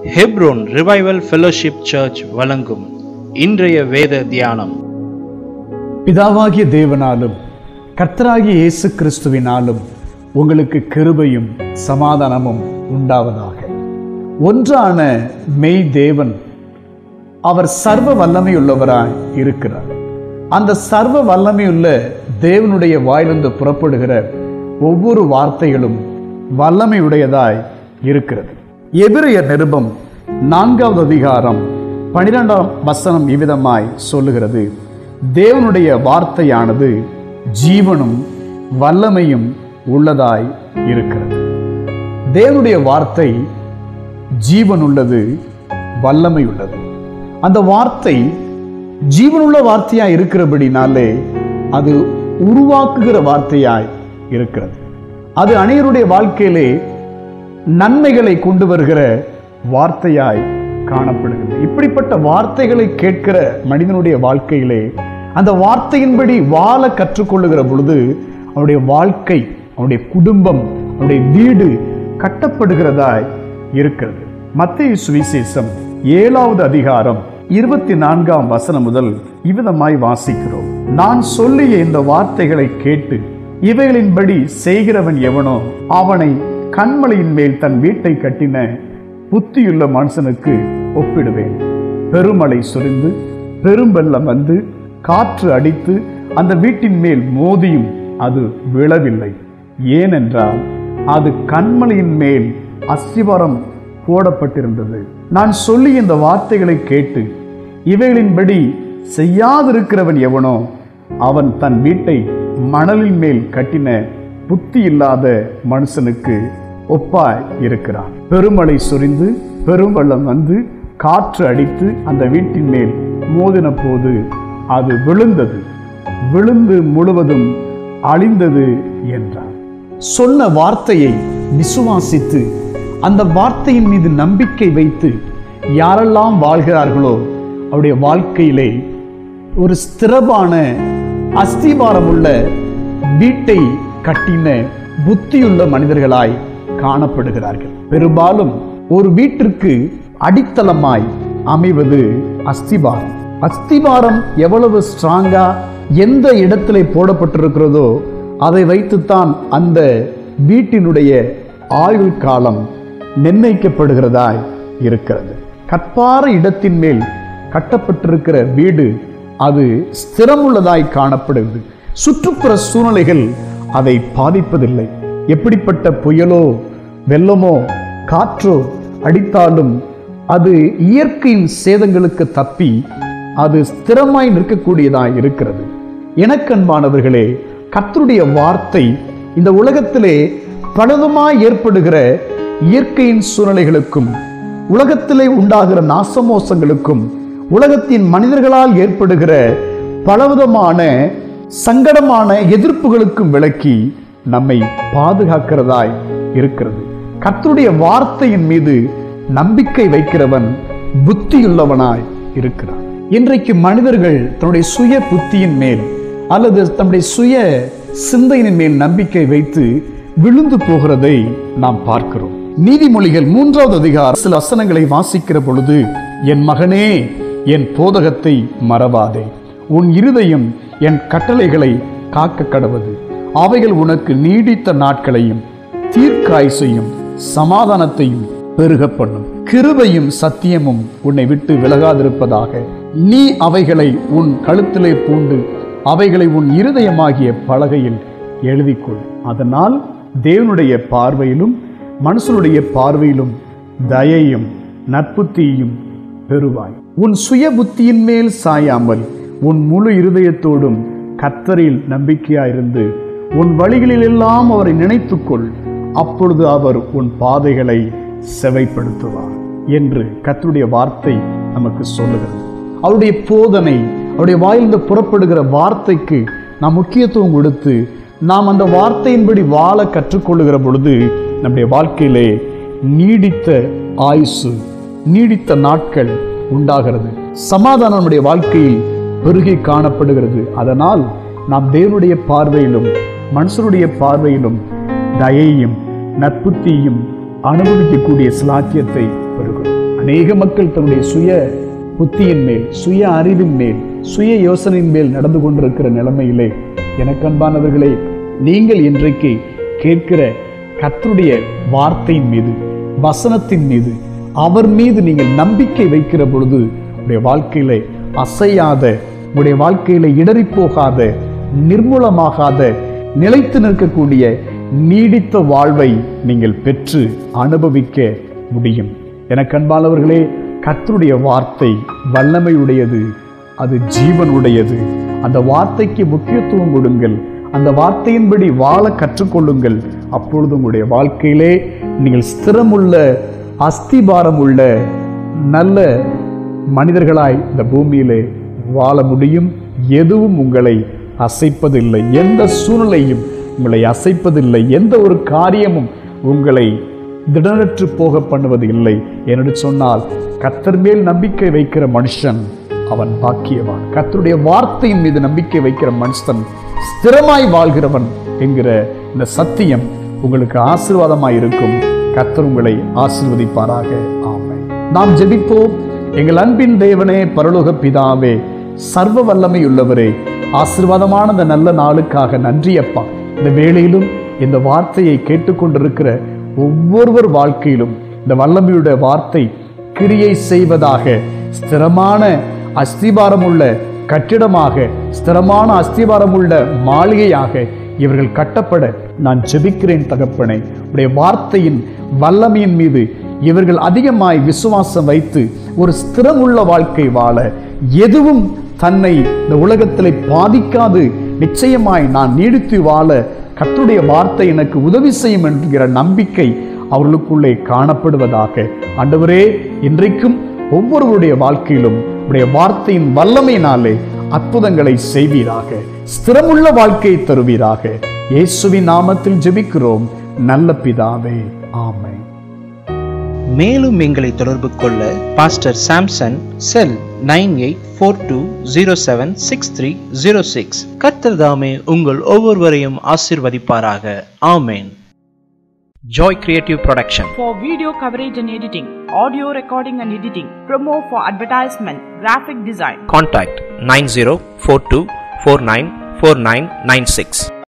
Hebron revival fellowship search வழங்கும் இன்றைய வேத தியானம் பிதாவாகிய தேவனாலும் கர்த்தராகிய இயேசு கிறிஸ்துவினாலும் உங்களுக்கு கிருபையும் சமாதானமும் உண்டாவதாக ஒன்றான மெய் தேவன் அவர் சர்வ வல்லமையுள்ளவராய் இருக்கிறார் அந்த சர்வ வல்லமையுள்ள தேவனுடைய வாயிலிருந்து புறப்படுகிற ஒவ்வொரு வார்த்தைகளும் வல்லமையுடையதாய் இருக்கிறது எபிரைய நிருபம் நான்காவது அதிகாரம் பனிரெண்டாம் வசனம் இவ்விதமாய் சொல்லுகிறது தேவனுடைய வார்த்தையானது ஜீவனும் வல்லமையும் உள்ளதாய் இருக்கிறது தேவனுடைய வார்த்தை ஜீவன் உள்ளது வல்லமை உள்ளது அந்த வார்த்தை ஜீவனுள்ள வார்த்தையாய் இருக்கிறபடினாலே அது உருவாக்குகிற வார்த்தையாய் இருக்கிறது அது அனைவருடைய வாழ்க்கையிலே நன்மைகளை கொண்டு வருகிற வார்த்தையாய் காணப்படுகிறது இப்படிப்பட்ட வார்த்தைகளை கேட்கிற மனிதனுடைய வாழ்க்கையிலே அந்த வார்த்தையின்படி வாழ கற்றுக்கொள்ளுகிற பொழுது அவனுடைய வாழ்க்கை அவனுடைய குடும்பம் அவனுடைய வீடு கட்டப்படுகிறதாய் இருக்கிறது மத்திய சுவிசேஷம் ஏழாவது அதிகாரம் இருபத்தி நான்காம் வசனம் முதல் இவ்விதமாய் வாசிக்கிறோம் நான் சொல்லிய இந்த வார்த்தைகளை கேட்டு இவைகளின்படி செய்கிறவன் எவனோ அவனை கண்மலையின் மேல் தன் வீட்டை கட்டின புத்தியுள்ள மனுஷனுக்கு ஒப்பிடுவேன் பெருமழை சொரிந்து பெரும்பெல்லம் வந்து காற்று அடித்து அந்த வீட்டின் மேல் மோதியும் அது விழவில்லை ஏனென்றால் அது கண்மலையின் மேல் அஸ்திவாரம் போடப்பட்டிருந்தது நான் சொல்லி இந்த வார்த்தைகளை கேட்டு இவைகளின்படி செய்யாதிருக்கிறவன் எவனோ அவன் தன் வீட்டை மணலின் மேல் கட்டின புத்தி இல்லாத மனுஷனுக்கு ஒப்பாய் இருக்கிறான் பெருமழை சொரிந்து பெருவெள்ளம் வந்து காற்று அடித்து அந்த வீட்டின் மேல் மோதின போது அது விழுந்தது விழுந்து முழுவதும் அழிந்தது என்றார் சொன்ன வார்த்தையை விசுவாசித்து அந்த வார்த்தையின் மீது நம்பிக்கை வைத்து யாரெல்லாம் வாழ்கிறார்களோ அவருடைய வாழ்க்கையிலே ஒரு ஸ்திரமான அஸ்திபாரம் உள்ள வீட்டை கட்டின புத்தியுள்ள மனிதர்களாய் காணப்படுகிறார்கள் பெரும்பாலும் ஒரு வீட்டிற்கு அடித்தளமாய் அமைவது அஸ்திபாரம் அஸ்திபாரம் எவ்வளவு ஸ்ட்ராங்கா எந்த இடத்துல போடப்பட்டிருக்கிறதோ அதை வைத்துத்தான் அந்த வீட்டினுடைய ஆயுள் காலம் நிர்ணயிக்கப்படுகிறதாய் இருக்கிறது கற்பார இடத்தின் மேல் கட்டப்பட்டிருக்கிற வீடு அது ஸ்திரமுள்ளதாய் காணப்படுகிறது சுற்றுப்புற சூழ்நிலைகள் அதை பாதிப்பதில்லை எப்படிப்பட்ட புயலோ வெள்ளமோ காற்றோ அடித்தாலும் அது இயற்கையின் சேதங்களுக்கு தப்பி அது ஸ்திரமாய் நிற்கக்கூடியதாய் இருக்கிறது எனக்கன்பானவர்களே கர்த்தருடைய வார்த்தை இந்த உலகத்திலே பலதுமாய் ஏற்படுகிற இயற்கையின் சூழ்நிலைகளுக்கும் உலகத்திலே உண்டாகிற நாசமோசங்களுக்கும் உலகத்தின் மனிதர்களால் ஏற்படுகிற பலவிதமான சங்கடமான எதிர்ப்புகளுக்கும் விளக்கி நம்மை பாதுகாக்கிறதாய் இருக்கிறது கர்த்தருடைய வார்த்தையின் மீது நம்பிக்கை வைக்கிறவன் புத்தியுள்ளவனாய் இருக்கிறான் இன்றைக்கு மனிதர்கள் தன்னுடைய சுய புத்தியின் மேல் அல்லது தன்னுடைய சுய சிந்தையின் மேல் நம்பிக்கை வைத்து விழுந்து போகிறதை நாம் பார்க்கிறோம் நீதிமொழிகள் மூன்றாவது அதிகாரம் சில வசனங்களை வாசிக்கிற பொழுது என் மகனே என் போதகத்தை மறவாதே உன் இருதயம் என் கட்டளைகளை காக்க கடவது அவைகள் உனக்கு நீடித்த நாட்களையும் தீர்க்காயுசையும் சமாதானத்தையும் பெருக பண்ணும் கிருபையும் சத்தியமும் உன்னை விட்டு விலகாதிருப்பதாக நீ அவைகளை உன் கழுத்திலே பூண்டு அவைகளை உன் இருதயமாகிய பலகையில் எழுதிக்கொள் அதனால் தேவனுடைய பார்வையிலும் மனுஷனுடைய பார்வையிலும் தயையும் நட்புத்தியும் பெறுவாய் உன் சுய புத்தியின் மேல் சாயாமல் உன் முழு இருதயத்தோடும் கத்தரில் நம்பிக்கையாயிருந்து உன் வழிகளிலெல்லாம் அவரை நினைத்துக்கொள் அப்பொழுது அவர் உன் பாதைகளை செவைப்படுத்துவார் என்று கத்தருடைய வார்த்தை நமக்கு சொல்லுகிறது அவருடைய போதனை அவருடைய வாயிலிருந்து புறப்படுகிற வார்த்தைக்கு நாம் முக்கியத்துவம் கொடுத்து நாம் அந்த வார்த்தையின்படி வாழ கற்றுக்கொள்ளுகிற பொழுது நம்முடைய வாழ்க்கையிலே நீடித்த ஆயுசு நீடித்த நாட்கள் உண்டாகிறது சமாதானம் நம்முடைய வாழ்க்கையில் பெருகி காணப்படுகிறது அதனால் நாம் தேவனுடைய பார்வையிலும் மனுஷருடைய பார்வையிலும் தயையும் நட்புத்தியும் அனுபவிக்கக்கூடிய சிலாக்கியத்தை பெறுகிறோம் அநேக மக்கள் தன்னுடைய சுய புத்தியின் மேல் சுய அறிவின் மேல் சுய யோசனையின் மேல் நடந்து கொண்டிருக்கிற நிலைமையிலே எனக்கு அன்பானவர்களே நீங்கள் இன்றைக்கு கேட்கிற கர்த்தருடைய வார்த்தையின் மீது வசனத்தின் மீது அவர் மீது நீங்கள் நம்பிக்கை வைக்கிற பொழுது உடைய வாழ்க்கையிலே அசையாத உடைய வாழ்க்கையில இடறி போகாத நிர்மூலமாகாத நிலைத்து நிற்கக்கூடிய நீடித்த வாழ்வை நீங்கள் பெற்று அனுபவிக்க முடியும் எனக்கு அன்பானவர்களே கர்த்தருடைய வார்த்தை வல்லமையுடையது அது ஜீவனுடையது அந்த வார்த்தைக்கு முக்கியத்துவம் கொடுங்கள் அந்த வார்த்தையின்படி வாழ கற்றுக்கொள்ளுங்கள் அப்பொழுது உங்களுடைய வாழ்க்கையிலே நீங்கள் ஸ்திரமுள்ள அஸ்திபாரம் உள்ள நல்ல மனிதர்களாய் இந்த பூமியிலே வாழ முடியும் எதுவும் உங்களை அசைப்பதில்லை எந்த சூழ்நிலையும் உங்களை அசைப்பதில்லை எந்த ஒரு காரியமும் உங்களை திடனற்று போக பண்ணுவது இல்லை என்று சொன்னால் கத்தர் மேல் நம்பிக்கை வைக்கிற மனுஷன் அவன் பாக்கியவான் கத்தருடைய வார்த்தையின் மீது நம்பிக்கை வைக்கிற மனுஷன் ஸ்திரமாய் வாழ்கிறவன் என்கிற இந்த சத்தியம் உங்களுக்கு ஆசீர்வாதமாய் இருக்கும் கத்தர் உங்களை ஆசீர்வதிப்பாராக ஆமென் நாம் ஜெபிப்போம் எங்கள் அன்பின் தேவனே பரலோக பிதாவே சர்வ வல்லமை உள்ளவரே ஆசீர்வாதமான இந்த நல்ல நாளுக்காக நன்றி அப்பா இந்த வேளையிலும் இந்த வார்த்தையை கேட்டுக்கொண்டிருக்கிற ஒவ்வொருவர் வாழ்க்கையிலும் இந்த வல்லமையுடைய வார்த்தை கிரியை செய்வதாக ஸ்திரமான அஸ்திபாரம் உள்ள கட்டிடமாக ஸ்திரமான அஸ்திபாரம் உள்ள மாளிகையாக இவர்கள் கட்டப்பட நான் ஜெபிக்கிறேன் தகப்பனே உடைய வார்த்தையின் வல்லமையின் மீது இவர்கள் அதிகமாய் விசுவாசம் வைத்து ஒரு ஸ்திரமுள்ள வாழ்க்கை வாழ எதுவும் தன்னை இந்த உலகத்திலே பாதிக்காது நிச்சயமாய் நான் நீடித்து வாழ கர்த்தருடைய வார்த்தை எனக்கு உதவி செய்யும் என்கிற நம்பிக்கை அவர்களுக்குள்ளே காணப்படுவதாக ஆண்டவரே இன்றைக்கும் ஒவ்வொருவருடைய வாழ்க்கையிலும் உடைய வார்த்தையின் வல்லமையினாலே அற்புதங்களை செய்வீராக ஸ்திரமுள்ள வாழ்க்கையை தருவீராக இயேசுவின் நாமத்தில் ஜெபிக்கிறோம் நல்ல பிதாவே ஆமென் மேலும் எங்களை தொடர்பு கொள்ள pastor Samson cell nine eight four two zero seven six three zero six கர்த்தர் தாமே உங்கள் ஒவ்வொருவரையும் ஆசிர்வதிப்பாராக ஆமேன் joy creative production for video coverage and editing, audio recording and editing, promo for advertisement, graphic design. Contact 9042494996.